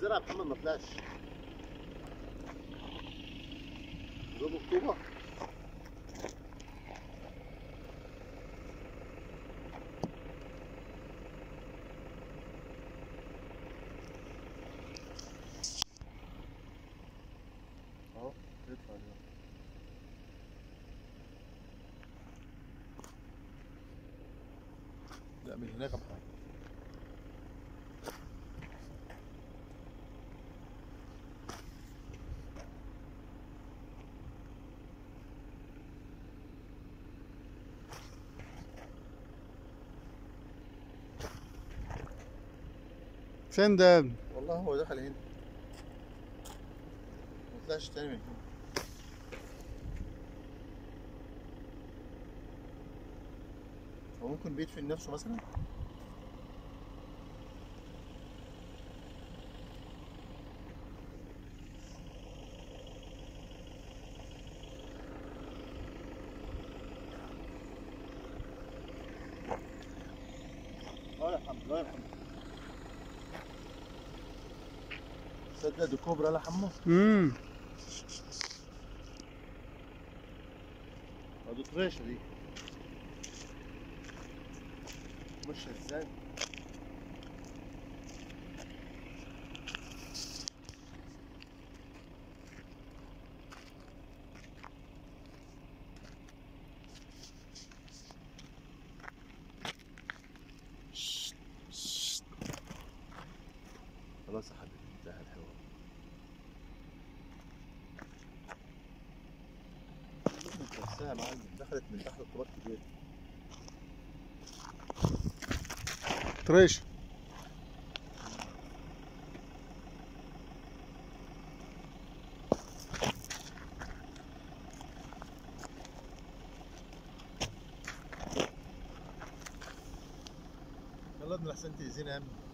الزرع يا محمد ما طلعش دوب الطوبة اهو يطلع اليوم لا من هناك يا محمد فين ده والله هو دخل هنا ما طلعش تاني من هنا هو ممكن بيدفن نفسه مثلا اه يا حمد اه يا حمد تصدق دي كوبرا لا حمو امم اه دي طريشه دي ماشيه ازاي خلاص يا حبيبي انتهى الحوار نفسها يا معلم دخلت من تحت التراب كبير طريش يلا ابن الحسن تأذينا يا عم